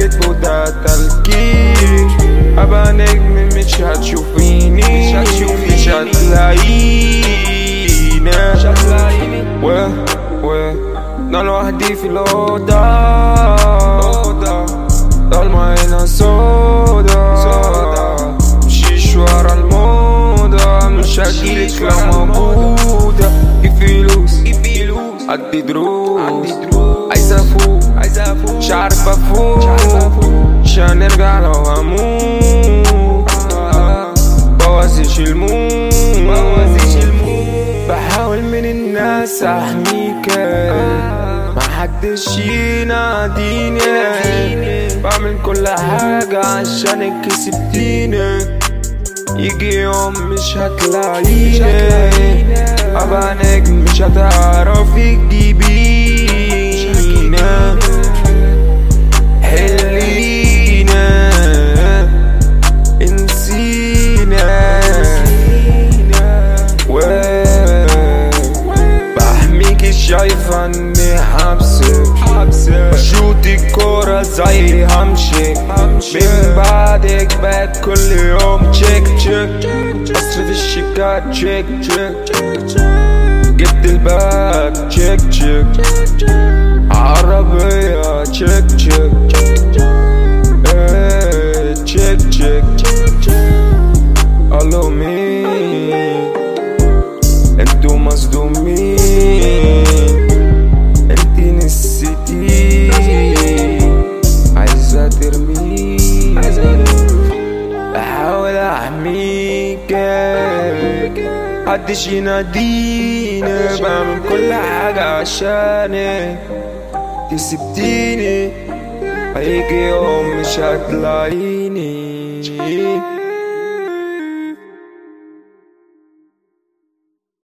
كتب وده تلكيك ابقى نجم مش هتشوفيني مش هتشوفيني مش هتلاقيني مش هتلاقيني و و انا لوحدي في الأوضة ضلمة هنا سودا مشيش ورا الموضة مش هجيلك لو موجودة في فلوس عندي دروس عايز افوق مش عارف افوق مش هنرجع لو هموت بوازيش الموت بحاول من الناس احميك محدش يناديني بعمل كل حاجة عشان كسبتيني يجي يوم مش هتلاقيني ابقى نجم مش هتعرفي تجيبيني حلينا انسينا و بحميكي شايفة اني حبسك بشوت الكورة زي همشي من بعدك بقت كل يوم تشيك تشيك بصرف الشيكات تشيك تشيك جبت الباك تشيك تشيك عربية تشيك تشيك إيه، تشيك تشيك قالوا مين انتوا مصدومين انتي نسيتي عايزة ترمي بحاول احميك محدش يناديني بعمل كل حاجة عشانك تسبتيني هيجي يوم مش هتلاقيني